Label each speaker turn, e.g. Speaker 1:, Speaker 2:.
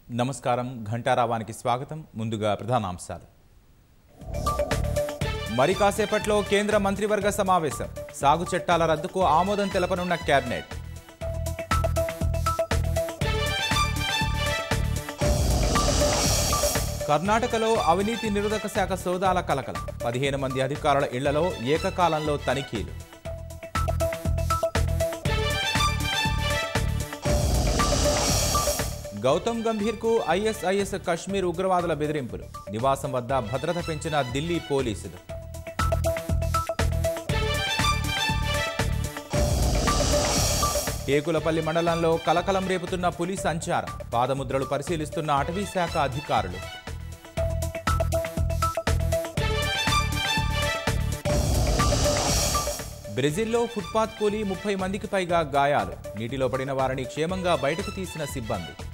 Speaker 1: నమస్కారం ఘంటారావానికి స్వాగతం ముందుగా ప్రధానాంశాలు మరి కాసేపట్లో కేంద్ర మంత్రివర్గ సమావేశం సాగు చట్టాల రద్దుకు ఆమోదం తెలపనున్న కేబినెట్ కర్ణాటకలో అవినీతి నిరోధక శాఖ సోదాల కలకలం పదిహేను మంది అధికారుల ఇళ్లలో ఏకకాలంలో తనిఖీలు గౌతమ్ గంభీర్కు ఐఎస్ఐఎస్ కశ్మీర్ ఉగ్రవాదుల బెదిరింపులు నివాసం వద్ద భద్రత పెంచిన ఢిల్లీ పోలీసులు ఏకులపల్లి మండలంలో కలకలం రేపుతున్న పులి సంచారం పాదముద్రలు పరిశీలిస్తున్న అటవీ శాఖ అధికారులు బ్రెజిల్లో ఫుట్పాత్ కూలి ముప్పై మందికి పైగా గాయాలు నీటిలో పడిన వారిని క్షేమంగా బయటకు తీసిన సిబ్బంది